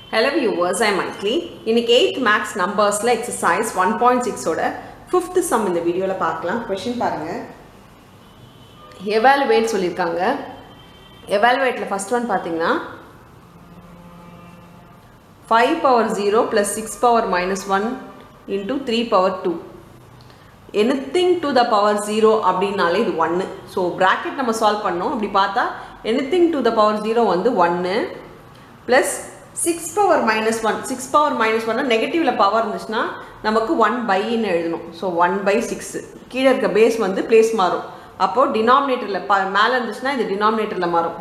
hello viewers I மைக்லி இன்னைக்கு eighth maths நம்பர்ஸில் எக்ஸசைஸ் ஒன் பாயிண்ட் சிக்ஸோட ஃபிஃப்த் சம் இந்த வீடியோவில் பார்க்கலாம் கொஷின் பாருங்கள் எவாலுவேட் சொல்லியிருக்காங்க எவாலுவேட்டில் ஃபஸ்ட் ஒன் பார்த்தீங்கன்னா five power zero plus six power minus one into three power two anything to the power zero அப்படின்னாலே இது ஒன்று ஸோ ப்ராக்கெட் நம்ம சால்வ் பண்ணோம் அப்படி பார்த்தா anything to the power zero வந்து ஒன்று plus six power minus one six power minus ஒன்னா நெகட்டிவில் பவர் இருந்துச்சுன்னா நமக்கு ஒன் பைன்னு எழுதணும் ஸோ ஒன் பை சிக்ஸு கீழே இருக்க பேஸ் வந்து பிளேஸ் மாறும் அப்போது டினாமினேட்டரில் ப மேலே இருந்துச்சுன்னா இது டினாமினேட்டரில் மாறும்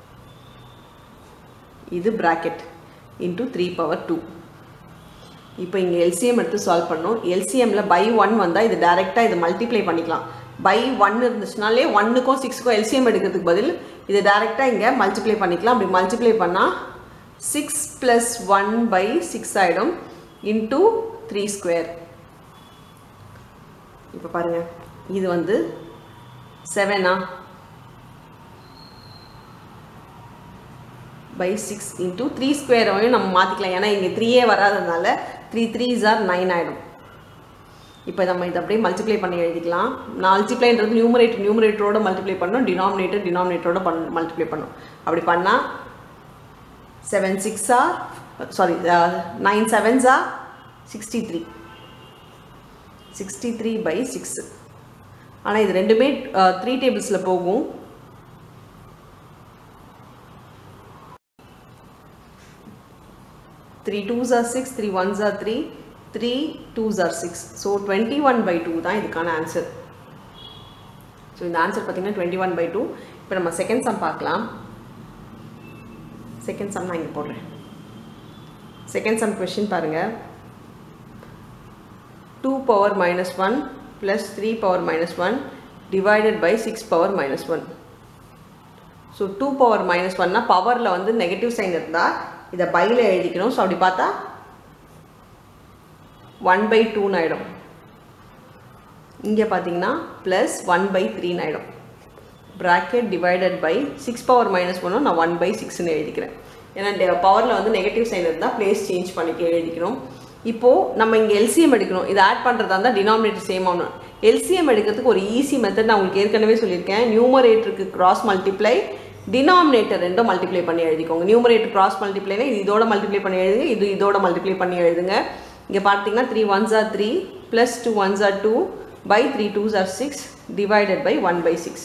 இது bracket into three power two இப்போ இங்கே எல்சிஎம் எடுத்து சால்வ் பண்ணோம் எல்சிஎம்மில் பை ஒன் வந்தால் இது டேரெக்டாக இது மல்டிப்ளை பண்ணிக்கலாம் பை ஒன் இருந்துச்சுனாலே ஒன்னுக்கும் சிக்ஸுக்கும் எல்சிஎம் எடுக்கிறதுக்கு பதில் இது டேரெக்டாக இங்கே மல்டிப்ளை பண்ணிக்கலாம் அப்படி மல்டிப்ளை பண்ணால் six plus one by six ஆகிடும் இன்டூ த்ரீ ஸ்கொயர் இப்போ பாருங்கள் இது வந்து செவனா பை சிக்ஸ் இன்ட்டு த்ரீ ஸ்கொயரையும் நம்ம மாற்றிக்கலாம் ஏன்னா இங்கே த்ரீயே வராததுனால த்ரீ த்ரீ ஆர் நைன் ஆகிடும் இப்போ நம்ம இதை அப்படியே மல்டிப்ளை பண்ணி எழுதிக்கலாம் மல்டிப்ளைன்றது நியூமரேட்டர் நியூமரேட்டரோட மல்டிப்ளை பண்ணணும் டினாமினேட்டர் டினாமினேட்டரோட பண் மல்டிப்ளை பண்ணணும் அப்படி பண்ணால் செவன் சிக்ஸா சாரி நைன் செவன்ஸா sixty three sixty three by six ஆனால் இது ரெண்டுமே த்ரீ டேபிள்ஸில் போகும் three twos are six three ones are three three twos are six so twenty one by two தான் இதுக்கான ஆன்சர் ஸோ இந்த ஆன்சர் பார்த்தீங்கன்னா டுவெண்ட்டி ஒன் பை டூ இப்போ நம்ம செகண்ட் சம் பார்க்கலாம் செகண்ட் சம் நான் இங்கே போடுறேன் செகண்ட் சம் கொஷின் பாருங்கள் two power minus one plus three power minus one divided by six power minus one so two power minus ஒன்னா பவரில் வந்து நெகட்டிவ் சைன் இருந்தால் இதை பையில் எழுதிக்கணும் ஸோ அப்படி பார்த்தா ஒன் பை டூன்னு ஆகிடும் இங்கே பார்த்தீங்கன்னா ப்ளஸ் ஒன் பை த்ரீன்னு ஆகிடும் bracket divided by six power minus ஒன்னும் நான் ஒன் பை சிக்ஸ்னு எழுதிக்கிறேன் ஏன்னா பவரில் வந்து நெகட்டிவ் சைன் இருந்தால் ப்ளேஸ் சேஞ்ச் பண்ணிக்க எழுதிக்கணும் இப்போது நம்ம இங்கே எல்சிஎம் எடுக்கணும் இதை ஆட் பண்ணுறதா இருந்தால் டினாமினேட்டர் சேம் ஆகணும் எல்சிஎம் எடுக்கிறதுக்கு ஒரு ஈஸி மெத்தட் நான் உங்களுக்கு ஏற்கனவே சொல்லியிருக்கேன் நியூமரேட்டருக்கு கிராஸ் மல்டிப்ளை டினாமினேட்டர் ரெண்டும் மல்டிப்ளை பண்ணி எழுதிக்கோங்க நியூமரேட்டர் கிராஸ் மல்டிப்ளைனா இது இதோட மல்டிப்ளை பண்ணி எழுதுங்க இது இதோட மல்டிப்ளை பண்ணி எழுதுங்க இங்கே பார்த்தீங்கன்னா three ones are three plus two ones are two by three twos are six divided by one by six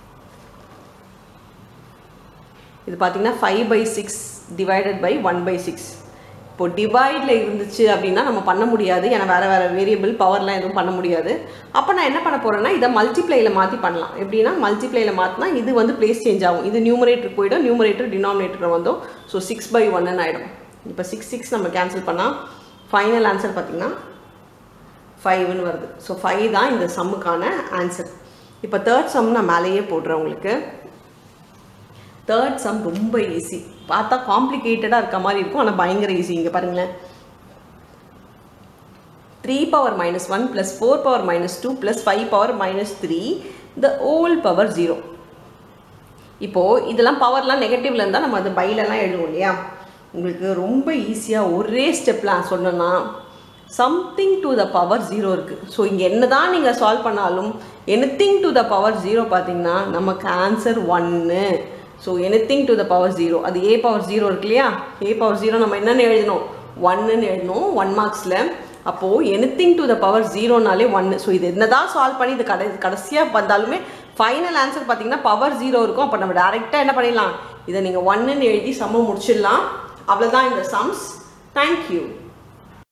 இது பார்த்தீங்கன்னா five by six divided by one by six இப்போ டிவைடில் இருந்துச்சு அப்படின்னா நம்ம பண்ண முடியாது ஏன்னா வேறு வேறு வேரியபிள் பவர்லாம் எதுவும் பண்ண முடியாது அப்போ நான் என்ன பண்ண போகிறேன்னா இதை மல்டிப்ளையில் மாற்றி பண்ணலாம் எப்படின்னா மல்டிப்ளையில் மாற்றினா இது வந்து பிளேஸ் சேஞ்ச் ஆகும் இது நியூமரேட்டர் போயிடும் நியூமரேட்டர் டினாமினேட்டர் வந்தோம் ஸோ சிக்ஸ் பை ஒன்னு ஆகிடும் இப்போ சிக்ஸ் சிக்ஸ் நம்ம கேன்சல் பண்ணால் ஃபைனல் ஆன்சர் பார்த்திங்கன்னா ஃபைவ்னு வருது ஸோ ஃபைவ் தான் இந்த சம்முக்கான ஆன்சர் இப்போ தேர்ட் சம் நான் மேலேயே போடுறேன் உங்களுக்கு தேர்ட் சம் ரொம்ப ஈஸி பார்த்தா காம்ப்ளிகேட்டடாக இருக்க மாதிரி இருக்கும் ஆனால் பயங்கர ஈஸி இங்கே பாருங்களேன் three power minus one plus four power minus two plus five power minus three the whole power zero இப்போது இதெல்லாம் பவர்லாம் நெகட்டிவ்ல இருந்தால் நம்ம அது பைலெல்லாம் எழுதுவோம் இல்லையா உங்களுக்கு ரொம்ப ஈஸியாக ஒரே ஸ்டெப்லாம் சொன்னோன்னா something to the power zero இருக்குது ஸோ இங்கே என்ன தான் நீங்கள் சால்வ் பண்ணாலும் anything to the power zero பார்த்தீங்கன்னா நமக்கு ஆன்சர் ஒன்று so anything to the power zero அது ஏ பவர் ஜீரோ இருக்கு இல்லையா ஏ பவர் ஜீரோ நம்ம என்னென்னு எழுதணும் ஒன்னுன்னு எழுதணும் ஒன் மார்க்ஸில் அப்போது எனித்திங் டு த பவர் ஜீரோனாலே ஒன்று ஸோ இது என்ன தான் சால்வ் பண்ணி இது கடை கடைசியாக வந்தாலுமே ஃபைனல் ஆன்சர் பார்த்தீங்கன்னா பவர் ஜீரோ இருக்கும் அப்போ நம்ம டேரெக்டாக என்ன பண்ணிடலாம் இதை நீங்கள் ஒன்னுன்னு எழுதி சம்ம முடிச்சிடலாம் அவ்வளோதான் இந்த சம்ஸ் தேங்க்யூ